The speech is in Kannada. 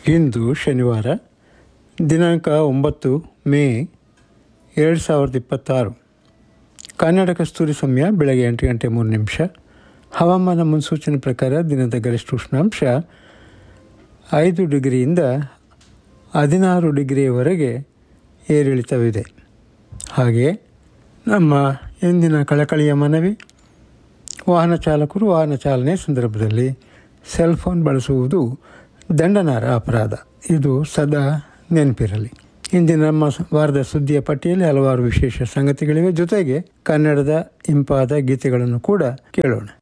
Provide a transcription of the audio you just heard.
ಇಂದು ಶನಿವಾರ ದಿನಾಂಕ ಒಂಬತ್ತು ಮೇ ಎರಡು ಸಾವಿರದ ಇಪ್ಪತ್ತಾರು ಕನ್ನಡ ಕಸ್ತೂರಿ ಸಮಯ ಬೆಳಗ್ಗೆ ಎಂಟು ಗಂಟೆ ಮೂರು ನಿಮಿಷ ಹವಾಮಾನ ಮುನ್ಸೂಚನೆ ಪ್ರಕಾರ ದಿನದ ಗರಿಷ್ಠ ಉಷ್ಣಾಂಶ ಐದು ಡಿಗ್ರಿಯಿಂದ ಹದಿನಾರು ಡಿಗ್ರಿಯವರೆಗೆ ಏರಿಳಿತವಿದೆ ಹಾಗೆ ನಮ್ಮ ಇಂದಿನ ಕಳಕಳಿಯ ಮನವಿ ವಾಹನ ಚಾಲಕರು ವಾಹನ ಚಾಲನೆ ಸಂದರ್ಭದಲ್ಲಿ ಸೆಲ್ ಫೋನ್ ಬಳಸುವುದು ದಂಡನಾರ ಅಪರಾಧ ಇದು ಸದಾ ನೆನಪಿರಲಿ ಇಂದಿನ ನಮ್ಮ ಸ- ವಾರದ ಸುದ್ದಿಯ ಪಟ್ಟಿಯಲ್ಲಿ ಹಲವಾರು ವಿಶೇಷ ಸಂಗತಿಗಳಿವೆ ಜೊತೆಗೆ ಕನ್ನಡದ ಇಂಪಾದ ಗೀತೆಗಳನ್ನು ಕೂಡ ಕೇಳೋಣ